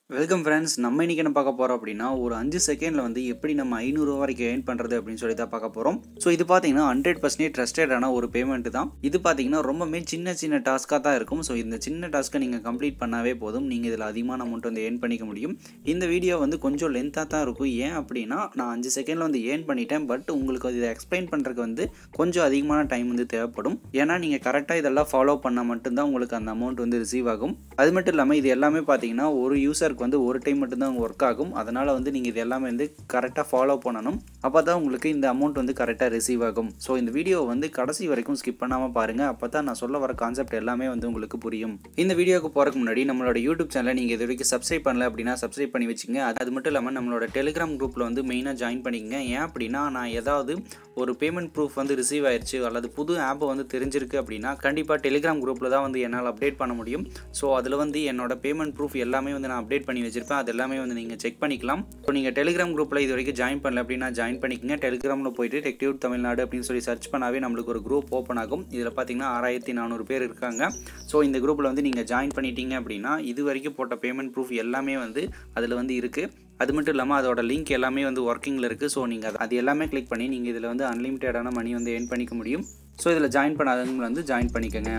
welcome friends நம்ம இன்றைக்கி என்ன பார்க்க போகிறோம் அப்படின்னா ஒரு அஞ்சு செகண்டில் வந்து எப்படி நம்ம ஐநூறுரூவா வரைக்கும் ஏர்ன் பண்ணுறது அப்படின்னு சொல்லி தான் பார்க்க போகிறோம் ஸோ இது பார்த்தீங்கன்னா ஹண்ட்ரட் பர்சன்டேஜ் ட்ரஸ்டடான ஒரு பேமெண்ட் தான் இது பார்த்தீங்கன்னா ரொம்பவே சின்ன சின்ன டாஸ்க்காக தான் இருக்கும் ஸோ இந்த சின்ன டாஸ்க்கை நீங்கள் கம்ப்ளீட் பண்ணாவே போதும் நீங்கள் இதில் அதிகமான அமௌண்ட் வந்து ஏர்ன் பண்ணிக்க முடியும் இந்த வீடியோ வந்து கொஞ்சம் லென்த்தாக தான் இருக்கும் ஏன் அப்படின்னா நான் அஞ்சு செகண்டில் வந்து ஏர்ன் பண்ணிட்டேன் பட் உங்களுக்கு இதை எக்ஸ்பிளைன் பண்ணுறதுக்கு வந்து கொஞ்சம் அதிகமான டைம் வந்து தேவைப்படும் ஏன்னா நீங்கள் கரெக்டாக இதெல்லாம் ஃபாலோ பண்ணால் மட்டும்தான் உங்களுக்கு அந்த அமௌண்ட் வந்து ரிசீவ் ஆகும் அது மட்டும் இல்லாமல் இது எல்லாமே பார்த்தீங்கன்னா ஒரு யூசருக்கு வந்து ஒரு டைம் மட்டும்தான் ஒர்க் ஆகும் அதனால் வந்து நீங்கள் இது எல்லாமே வந்து கரெக்டாக ஃபாலோ பண்ணணும் அப்போ தான் உங்களுக்கு இந்த அமௌண்ட் வந்து கரெக்டாக ரிசீவ் ஆகும் ஸோ இந்த வீடியோ வந்து கடைசி வரைக்கும் ஸ்கிப் பண்ணாமல் பாருங்கள் அப்போ தான் நான் சொல்ல வர கான்செப்ட் எல்லாமே வந்து உங்களுக்கு புரியும் இந்த வீடியோக்கு போகிறதுக்கு முன்னாடி நம்மளோட யூடியூப் சேனலை நீங்கள் இது வரைக்கும் சப்ஸ்கிரைப் பண்ணல அப்படின்னா சப்ஸ்கிரைப் பண்ணி வச்சுங்க அது அது மட்டும் இல்லாமல் நம்மளோட டெலிகிராம் குரூப்பில் வந்து மெயினாக ஜாயின் பண்ணிக்கங்க ஏன் அப்படின்னா நான் ஏதாவது ஒரு பேமெண்ட் ப்ரூஃப் வந்து ரிசீவ் ஆயிடுச்சு அல்லது புது ஆப் வந்து தெரிஞ்சிருக்கு அப்படின்னா கண்டிப்பாக டெலிகிராம் குரூப்பில் தான் வந்து என்னால் அப்டேட் பண்ண முடியும் ஸோ அதில் வந்து என்னோட பேமெண்ட் ப்ரூஃப் எல்லாமே வந்து நான் அப்டேட் பண்ணி வச்சிருப்பேன் அது எல்லாமே வந்து நீங்கள் செக் பண்ணிக்கலாம் ஸோ நீங்கள் டெலிகிராம் குரூப்பில் இது வரைக்கும் ஜாயின் பண்ணல அப்படின்னா ஜாயின் பண்ணிக்கங்க டெலிகிராமில் போயிட்டு டெக்டிவ் தமிழ்நாடு அப்படின்னு சொல்லி சர்ச் பண்ணாவே நம்மளுக்கு ஒரு குரூப் ஓப்பன் ஆகும் இதில் பார்த்தீங்கன்னா ஆறாயிரத்தி நானூறு பேர் இருக்காங்க ஸோ இந்த குரூப்பில் வந்து நீங்கள் ஜாயின் பண்ணிட்டீங்க அப்படின்னா இது வரைக்கும் போட்ட பேமெண்ட் ப்ரூஃப் எல்லாமே வந்து அதில் வந்து இருக்குது அது மட்டும் இல்லாமல் அதோட லிங்க் எல்லாமே வந்து ஒர்க்கிங்கில் இருக்குது ஸோ நீங்கள் அது அது எல்லாமே கிளிக் பண்ணி நீங்கள் இதில் வந்து அன்லிமிட்டடான மணி வந்து ஏர்ன் பண்ணிக்க முடியும் ஸோ இதில் ஜாயின் பண்ணாதவங்க வந்து ஜாயின் பண்ணிக்கோங்க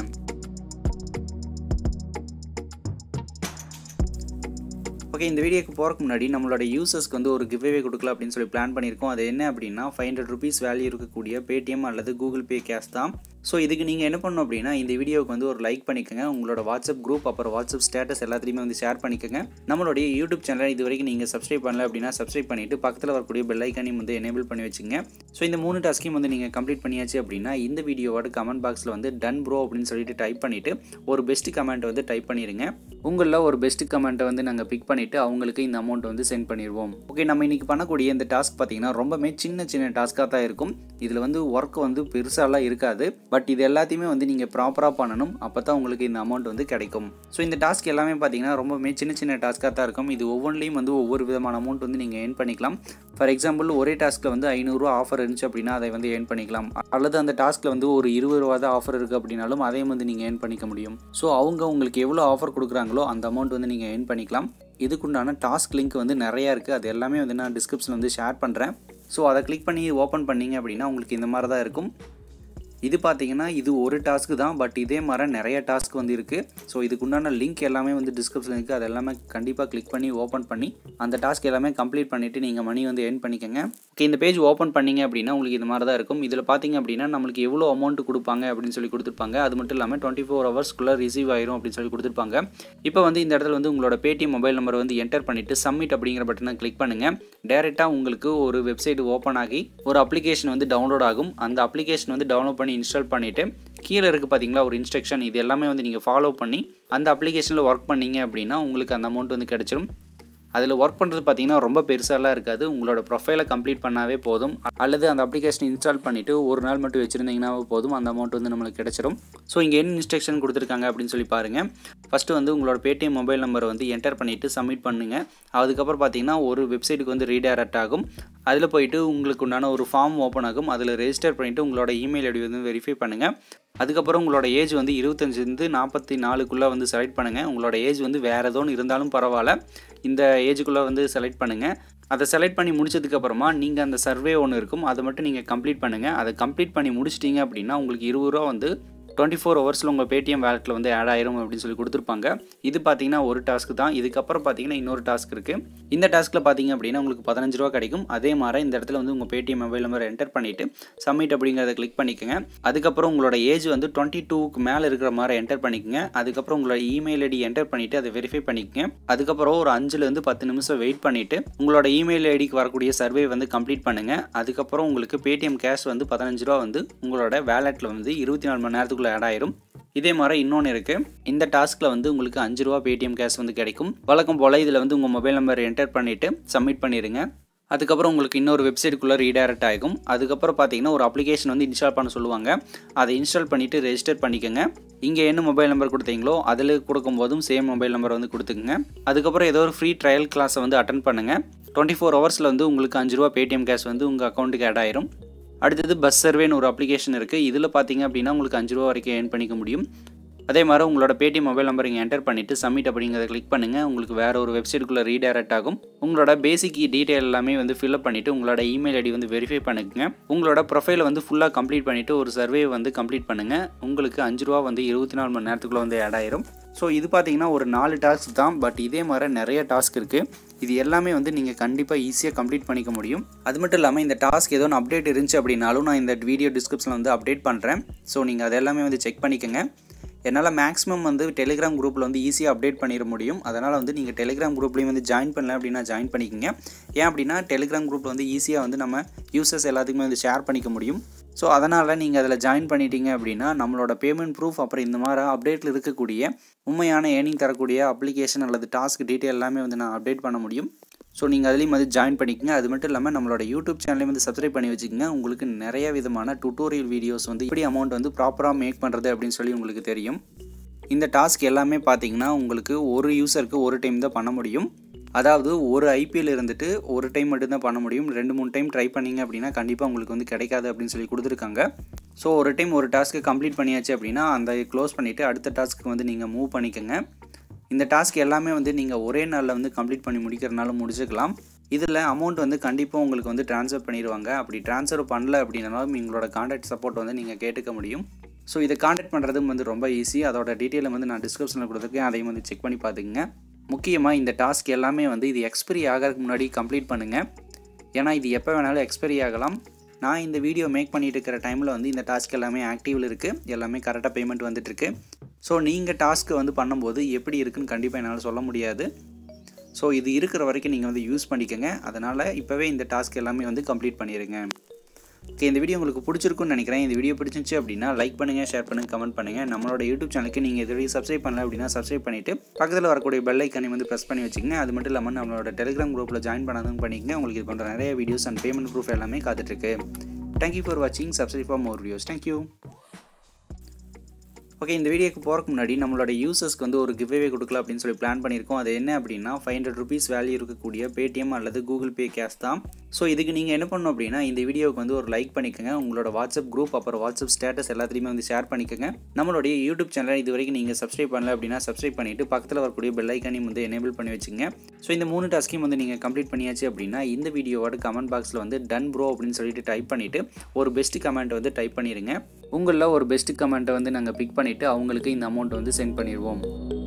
ஓகே இந்த வீடியோக்கு போகிறக்கு முன்னாடி நம்மளோட யூசர்ஸ்க்கு வந்து ஒரு கிவ்வே கொடுக்கலாம் அப்படின்னு சொல்லி பிளான் பண்ணியிருக்கோம் அது என்ன அப்படின்னா ஃபைவ் ஹண்ட்ரட் ருபீஸ் வேல்யூ இருக்கக்கூடிய பேடிஎம் அல்லது கூகுள் பே கேஷ் தான் ஸோ இதுக்கு நீங்கள் என்ன பண்ணணும் அப்படின்னா இந்த வீடியோவுக்கு வந்து ஒரு லைக் பண்ணிக்கோங்க உங்களோட வாட்ஸ்அப் குரூப் அப்புறம் வாட்ஸ்அப் ஸ்டேட்டஸ் எல்லாத்தையுமே வந்து ஷேர் பண்ணிக்கோங்க நம்மளுடைய யூடியூப் சேனலை இது வரைக்கும் நீங்கள் சப்ஸ்கிரைப் பண்ணல அப்படின்னா சப்ஸ்கிரைப் பண்ணிவிட்டு பக்கத்தில் வரக்கூடிய பெல் ஐக்கானையும் வந்து எனேபிள் பண்ணி வச்சுங்க ஸோ இந்த மூணு டாஸ்க்கையும் வந்து நீங்கள் கம்ப்ளீட் பண்ணியாச்சு அப்படின்னா இந்த வீடியோவோட கமெண்ட் பாக்ஸில் வந்து டன் ப்ரோ அப்படின்னு சொல்லிட்டு டைப் பண்ணிவிட்டு ஒரு பெஸ்ட் கமெண்ட் வந்து டைப் பண்ணிடுங்க உங்களில் ஒரு பெஸ்ட் கமெண்ட்டை வந்து நாங்கள் பிக் பண்ணிவிட்டு அவங்களுக்கு இந்த அமௌண்ட் வந்து சென்ட் பண்ணிடுவோம் ஓகே நம்ம இன்றைக்கி பண்ணக்கூடிய இந்த டாஸ்க் பார்த்தீங்கன்னா ரொம்பவே சின்ன சின்ன டாஸ்க்காக தான் இருக்கும் இதில் வந்து ஒர்க் வந்து பெருசாலாம் இருக்காது பட் இது எல்லாத்தையுமே வந்து நீங்கள் ப்ராப்பராக பண்ணணும் அப்போ தான் உங்களுக்கு இந்த அமௌண்ட் வந்து கிடைக்கும் ஸோ இந்த டாஸ்க் எல்லாமே பார்த்தீங்கன்னா ரொம்பவே சின்ன சின்ன டாஸ்க்காக தான் இருக்கும் இது ஒவ்வொன்றிலையும் வந்து ஒவ்வொரு விதமான அமௌண்ட் வந்து நீங்கள் ஏர்ன் பண்ணிக்கலாம் ஃபார் எக்ஸாம்பிள் ஒரே டாஸ்க்கில் வந்து ஐநூறுரூவா ஆஃபர் இருந்துச்சு அப்படின்னா அதை வந்து ஏர்ன் பண்ணிக்கலாம் அல்லது அந்த டாஸ்க்கில் வந்து ஒரு இருபது ரூபா தான் ஆஃபர் இருக்குது அப்படின்னாலும் அதையும் வந்து நீங்கள் ஏர்ன் பண்ணிக்க முடியும் ஸோ அவங்க உங்களுக்கு எவ்வளோ ஆஃபர் கொடுக்குறாங்களோ அந்த அமௌண்ட் வந்து நீங்கள் ஏர்ன் பண்ணிக்கலாம் இதுக்குண்டான டாஸ்க் லிங்க் வந்து நிறையா இருக்குது அது எல்லாமே வந்து நான் டிஸ்கிரிப்ஷனில் வந்து ஷேர் பண்ணுறேன் ஸோ அதை கிளிக் பண்ணி ஓப்பன் பண்ணிங்க அப்படின்னா உங்களுக்கு இந்த மாதிரி தான் இருக்கும் இது பார்த்தீங்கன்னா இது ஒரு டாஸ்க்கு தான் பட் இதே மாதிரி நிறைய டாஸ்க் வந்து இருக்குது ஸோ இதுக்குண்டான லிங்க் எல்லாமே வந்து டிஸ்கிரிப்ஷன் இருக்குது அது எல்லாமே கண்டிப்பாக கிளிக் பண்ணி ஓப்பன் பண்ணி அந்த டாஸ்க் எல்லாமே கம்ப்ளீட் பண்ணிவிட்டு நீங்கள் மணி வந்து ஏர்ன் பண்ணிக்கோங்க ஓகே இந்த பேஜ் ஓப்பன் பண்ணிங்க அப்படின்னா உங்களுக்கு இந்த மாதிரி தான் இருக்கும் இதில் பார்த்தீங்க அப்படின்னா நம்மளுக்கு எவ்வளோ அமௌண்ட் கொடுப்பாங்க அப்படின்னு சொல்லி கொடுத்துருப்பாங்க அது மட்டும் இல்லாமல் டுவெண்ட்டி ஃபோர் ஹவர்ஸ்க்குள்ளே ரிசீவ் ஆயிரும் அப்படின்னு சொல்லி கொடுத்துருப்பாங்க இப்போ வந்து இந்த இடத்துல வந்து உங்களோட பேடிஎம் மொபைல் நம்பர் வந்து என்டர் பண்ணிவிட்டு சப்மிட் அப்படிங்கிற பட்டனை கிளிக் பண்ணுங்கள் டேரெக்டாக உங்களுக்கு ஒரு வெப்சைட் ஓப்பன் ஆகி ஒரு அப்ளிகேஷன் வந்து டவுன்லோட் ஆகும் அந்த அப்ளிகேஷன் வந்து டவுன்லோட் பண்ணி இன்ஸ்டால் பண்ணிவிட்டு கீழே இருக்குது பார்த்தீங்களா ஒரு இன்ஸ்ட்ரக்ஷன் இது எல்லாமே வந்து நீங்கள் ஃபாலோ பண்ணி அந்த அப்ளிகேஷனில் ஒர்க் பண்ணீங்க அப்படின்னா உங்களுக்கு அந்த அமௌண்ட் வந்து கிடச்சிரும் அதில் ஒர்க் பண்ணுறது பார்த்தீங்கன்னா ரொம்ப பெருசாலாம் இருக்காது உங்களோட ப்ரொஃபைலை கம்ப்ளீட் பண்ணாவே போதும் அல்லது அந்த அப்ளிகேஷன் இன்ஸ்டால் பண்ணிவிட்டு ஒரு நாள் மட்டும் வச்சுருந்தீங்கன்னா போதும் அந்த அமௌண்ட் வந்து நம்மளுக்கு கிடச்சிரும் ஸோ இங்கே என்ன இன்ஸ்ட்ரக்ஷன் கொடுத்துருக்காங்க அப்படின்னு சொல்லி பாருங்கள் ஃபஸ்ட்டு வந்து உங்களோட பேடிஎம் மொபைல் நம்பரை வந்து என்டர் பண்ணிவிட்டு சப்மிட் பண்ணுங்கள் அதுக்கப்புறம் பார்த்தீங்கன்னா ஒரு வெப்சைட்டுக்கு வந்து ரீடைரக்ட் ஆகும் அதில் போயிட்டு உங்களுக்கு உண்டான ஒரு ஃபார்ம் ஓப்பன் ஆகும் அதில் ரெஜிஸ்டர் பண்ணிவிட்டு உங்களோட இமெயில் ஐடி வந்து வெரிஃபை பண்ணுங்கள் அதுக்கப்புறம் உங்களோட ஏஜ் வந்து இருபத்தஞ்சிலேருந்து நாற்பத்தி நாலுக்குள்ளே வந்து செலக்ட் பண்ணுங்கள் உங்களோட ஏஜ் வந்து வேறு ஏதோன்னு இருந்தாலும் பரவாயில்ல இந்த ஏஜுக்குள்ளே வந்து செலக்ட் பண்ணுங்கள் அதை செலக்ட் பண்ணி முடிச்சதுக்கப்புறமா நீங்கள் அந்த சர்வே ஒன்று இருக்கும் அதை மட்டும் நீங்கள் கம்ப்ளீட் பண்ணுங்கள் அதை கம்ப்ளீட் பண்ணி முடிச்சிட்டிங்க அப்படின்னா உங்களுக்கு இருபது ரூபா வந்து டுவெண்ட்டி ஃபோர் ஹவர்ஸில் உங்கள் பேடிஎம் வேலெட்டில் வந்து ஆட் ஆயிரும் அப்படின்னு சொல்லி கொடுத்துருப்பாங்க இது பார்த்தீங்கன்னா ஒரு டாஸ்க் தான் இதுக்கப்புறம் பார்த்தீங்கன்னா இன்னொரு டாஸ்க் இருக்குது இந்த டாஸ்க்கில் பார்த்தீங்க அப்படின்னா உங்களுக்கு பதினஞ்சு ரூபா கிடைக்கும் அதே மாதிரி இந்த இடத்துல வந்து உங்கள் பேடிஎம் மொபைல் நம்பர் என்டர் பண்ணிவிட்டு சப்மிட் அப்படிங்கிறத கிளிக் பண்ணிக்கோங்க அதுக்கப்புறம் உங்களோட ஏஜ் வந்து டுவெண்ட்டி டூக்கு மேலே இருக்கிற மாதிரி என்டர் பண்ணிக்கோங்க அதுக்கப்புறம் உங்களோட இமெயில் ஐடி என்டர் பண்ணிவிட்டு அதை வெரிஃபை பண்ணிக்கோங்க அதுக்கப்புறம் ஒரு அஞ்சுலேருந்து பத்து நிமிஷம் வெயிட் பண்ணிவிட்டு உங்களோட இமெயில் ஐடிக்கு வரக்கூடிய சர்வே வந்து கம்ப்ளீட் பண்ணுங்கள் அதுக்கப்புறம் உங்களுக்கு பேடிஎம் கேஷ் வந்து பதினஞ்சு ரூபா வந்து உங்களோட வேலெட்டில் வந்து இருபத்தி நாலு மணி நேரத்துக்குள்ளே ஆட் ஆயிரும் இதே மாதிரி இன்னொன்று இருக்குது இந்த டாஸ்க்கில் வந்து உங்களுக்கு அஞ்சு ரூபா பேடிஎம் கேஷ் வந்து கிடைக்கும் வழக்கம் போல் இதில் வந்து உங்கள் மொபைல் நம்பர் என்டர் பண்ணிவிட்டு சப்மிட் பண்ணிடுங்க அதுக்கப்புறம் உங்களுக்கு இன்னொரு வெப்சைட்டுக்குள்ளே ரீடைரக்ட் ஆகும் அதுக்கப்புறம் பார்த்தீங்கன்னா ஒரு அப்ளிகேஷன் வந்து இன்ஸ்டால் பண்ண சொல்லுவாங்க அதை இன்ஸ்டால் பண்ணிவிட்டு ரெஜிஸ்டர் பண்ணிக்கோங்க இங்கே என்ன மொபைல் நம்பர் கொடுத்தீங்களோ அதில் கொடுக்கும்போதும் சேம் மொபைல் நம்பர் வந்து கொடுத்துக்குங்க அதுக்கப்புறம் ஏதோ ஒரு ஃப்ரீ ட்ரையல் கிளாஸை வந்து அட்டன் பண்ணுங்கள் டுவெண்ட்டி ஃபோர் ஹவர்ஸில் வந்து உங்களுக்கு அஞ்சு ரூபா பேடிஎம் கேஷ் வந்து உங்கள் அக்கௌண்ட்டுக்கு ஆட் ஆயிரும் அடுத்தது பஸ் சர்வேன்னு ஒரு அப்ளிகேஷன் இருக்குது இதில் பார்த்தீங்க அப்படின்னா உங்களுக்கு அஞ்சு ரூபா வரைக்கும் ஏர்ன் பண்ணிக்க முடியும் அதே மாதிரி உங்களோட பேடிஎம் மொபைல் நம்பர் இங்கே என்டர் பண்ணிவிட்டு சப்மிட் அப்படிங்கிறத கிளிக் பண்ணுங்கள் உங்களுக்கு வேறு ஒரு வெப்சைட்டுக்குள்ளே ரீடைரக்ட் ஆகும் உங்களோட பேசிக் டீட்டெயில் எல்லாமே வந்து ஃபில்அப் பண்ணிவிட்டு உங்களோட இமெயில் ஐடி வந்து வெரிஃபை பண்ணுங்க உங்களோட ப்ரொஃபைலை வந்து ஃபுல்லாக கம்ப்ளீட் பண்ணிவிட்டு ஒரு சர்வே வந்து கம்ப்ளீட் பண்ணுங்கள் உங்களுக்கு அஞ்சு ரூபா வந்து இருபத்தி நாலு மணி நேரத்துக்குள்ளே வந்து ஆட் ஆயிரும் ஸோ இது பார்த்தீங்கன்னா ஒரு நாலு டாஸ்க் தான் பட் இதே மாதிரி நிறைய டாஸ்க் இருக்குது இது எல்லாமே வந்து நீங்கள் கண்டிப்பாக ஈஸியாக கம்ப்ளீட் பண்ணிக்க முடியும் அது மட்டும் இல்லாமல் இந்த டாஸ்க் ஏதோ ஒன்று அப்டேட் இருந்துச்சு அப்படின்னாலும் நான் இந்த வீடியோ டிஸ்கிரிப்ஷனில் வந்து அப்டேட் பண்ணுறேன் ஸோ நீங்கள் அது எல்லாமே வந்து செக் பண்ணிக்கோங்க என்னால் மேக்ஸிமம் வந்து டெலிகிராம் குரூப்பில் வந்து ஈஸியாக அப்டேட் பண்ணிட முடியும் அதனால் வந்து நீங்கள் டெலிகிராம் குரூப்லேயும் வந்து ஜாயின் பண்ணல அப்படின்னா ஜாயின் பண்ணிக்கோங்க ஏன் அப்படின்னா டெலிகிராம் குரூப்பில் வந்து ஈஸியாக வந்து நம்ம யூசர்ஸ் எல்லாத்துக்குமே வந்து ஷேர் பண்ணிக்க முடியும் ஸோ அதனால் நீங்கள் அதில் ஜாயின் பண்ணிட்டீங்க அப்படின்னா நம்மளோட பேமெண்ட் ப்ரூஃப் அப்புறம் இந்த மாதிரி அப்டேட்டில் இருக்கக்கூடிய உண்மையான ஏர்னிங் தரக்கூடிய அப்ளிகேஷன் அல்லது டாஸ்க் டீட்டெயில் எல்லாமே வந்து நான் அப்டேட் பண்ண முடியும் ஸோ நீங்கள் அதுலேயும் வந்து ஜாயின் பண்ணிக்கங்க அது மட்டும் இல்லாமல் நம்மளோட யூடியூப் சேனலையும் வந்து சப்ஸ்கிரைப் பண்ணி வச்சுக்கோங்க உங்களுக்கு நிறைய விதமான டுட்டோரியல் வீடியோஸ் வந்து இப்படி அமௌண்ட் வந்து ப்ராப்பராக மேக் பண்ணுறது அப்படின்னு சொல்லி உங்களுக்கு தெரியும் இந்த டாஸ்க் எல்லாமே பார்த்தீங்கன்னா உங்களுக்கு ஒரு யூசருக்கு ஒரு டைம் தான் பண்ண முடியும் அதாவது ஒரு ஐபிஎல் இருந்துட்டு ஒரு டைம் மட்டும்தான் பண்ண முடியும் ரெண்டு மூணு டைம் ட்ரை பண்ணிங்க அப்படின்னா கண்டிப்பாக உங்களுக்கு வந்து கிடைக்காது அப்படின்னு சொல்லி கொடுத்துருக்காங்க ஸோ ஒரு டைம் ஒரு டாஸ்க்கு கம்ப்ளீட் பண்ணியாச்சு அப்படின்னா அந்த க்ளோஸ் பண்ணிவிட்டு அடுத்த டாஸ்க்கு வந்து நீங்கள் மூவ் பண்ணிக்கோங்க இந்த டாஸ்க் எல்லாமே வந்து நீங்கள் ஒரே நாளில் வந்து கம்ப்ளீட் பண்ணி முடிக்கிறனால முடிச்சுக்கலாம் இதில் அமௌண்ட் வந்து கண்டிப்பாக உங்களுக்கு வந்து ட்ரான்ஸ்ஃபர் பண்ணிடுவாங்க அப்படி ட்ரான்ஸ்ஃபர் பண்ணல அப்படின்னாலும் உங்களோட கான்டாக்ட் சப்போர்ட் வந்து நீங்கள் கேட்டுக்க முடியும் ஸோ இதை கான்டாக்ட் பண்ணுறதும் வந்து ரொம்ப ஈஸி அதோட டீட்டெயிலை வந்து நான் டிஸ்கிரிப்ஷனில் கொடுத்துருக்கேன் அதையும் வந்து செக் பண்ணி பார்த்துக்குங்க முக்கியமாக இந்த டாஸ்க் எல்லாமே வந்து இது எக்ஸ்பைரி ஆகிறதுக்கு முன்னாடி கம்ப்ளீட் பண்ணுங்கள் ஏன்னா இது எப்போ வேணாலும் எக்ஸ்பைரி ஆகலாம் நான் இந்த வீடியோ மேக் பண்ணிட்டு இருக்கிற டைமில் வந்து இந்த டாஸ்க் எல்லாமே ஆக்டிவில் இருக்குது எல்லாமே கரெக்டாக பேமெண்ட் வந்துட்டுருக்கு ஸோ நீங்கள் டாஸ்க்கு வந்து பண்ணும்போது எப்படி இருக்குன்னு கண்டிப்பாக என்னால் சொல்ல முடியாது ஸோ இது இருக்கிற வரைக்கும் நீங்கள் வந்து யூஸ் பண்ணிக்கோங்க அதனால் இப்போவே இந்த டாஸ்க் எல்லாமே வந்து கம்ப்ளீட் பண்ணிடுங்க ஓகே இந்த வீடியோ உங்களுக்கு பிடிச்சிருக்குன்னு நினைக்கிறேன் இந்த வீடியோ பிடிச்சிருந்துச்சு அப்படின்னா லைக் பண்ணுங்கள் ஷேர் பண்ணுங்கள் கமெண்ட் பண்ணுங்கள் நம்மளோட யூடியூப் சேனலுக்கு நீங்கள் இது வரைக்கும் சப்ஸ்கிரைப் பண்ணல அப்படின்னா சப்ஸ்கிரைப் பண்ணிவிட்டு பக்கத்தில் வரக்கூடிய பெல் ஐக்கானை வந்து ப்ரெஸ் பண்ணி வச்சுக்கங்க அது மட்டும் இல்லாமல் நம்மளோட டெலிகிராம் குரூப்பில் ஜாயின் பண்ணதும் பண்ணிக்கங்க உங்களுக்கு இது போன்ற நிறைய வீடியோஸ் அண்ட் பேமெண்ட் ப்ரூஃப் எல்லாமே காத்துட்ருக்கு தேங்க்யூ ஃபார் வாட்சிங் subscribe for more videos thank you okay இந்த வீடியோக்கு போகிறக்கு முன்னாடி நம்மளோட யூசர்ஸ்க்கு வந்து ஒரு கிவ்வே கொடுக்கல அப்படின்னு சொல்லி பிளான் பண்ணியிருக்கோம் அது என்ன அப்படின்னா ஃபைவ் ஹண்ட்ரட் ருபீஸ் வேல்யூ இருக்கக்கூடிய பேடிஎம் அல்லது கூகுள் பே கேஷ் தான் ஸோ இதுக்கு நீங்கள் என்ன பண்ணணும் அப்படின்னா இந்த வீடியோவுக்கு வந்து ஒரு லைக் பண்ணிக்கோங்க உங்களோட வாட்ஸ்அப் குரூப் அப்புறம் வாட்ஸ்அப் ஸ்டேட்டஸ் எல்லாத்துலேயுமே வந்து ஷேர் பண்ணிக்கோங்க நம்மளுடைய யூடியூப் சேனலை இது வரைக்கும் நீங்கள் சப்ஸ்கிரைப் பண்ணல அப்படின்னா சப்ஸ்கிரைப் பண்ணிவிட்டு பக்கத்தில் வரக்கூடிய பெல் ஐக்கானையும் வந்து எனேபிள் பண்ணி வச்சுங்க ஸோ இந்த மூணு டாஸ்க்கையும் வந்து நீங்கள் கம்ப்ளீட் பண்ணியாச்சு அப்படின்னா இந்த வீடியோவோட கமெண்ட் பாக்ஸில் வந்து டன் ப்ரோ அப்படின்னு சொல்லிட்டு டைப் பண்ணிவிட்டு ஒரு பெஸ்ட் கமெண்ட் வந்து டைப் பண்ணிடுங்க உங்களில் ஒரு பெஸ்ட் கமெண்ட்டை வந்து நாங்கள் பிக் பண்ணிவிட்டு அவங்களுக்கு இந்த அமௌண்ட் வந்து சென்ட் பண்ணிடுவோம்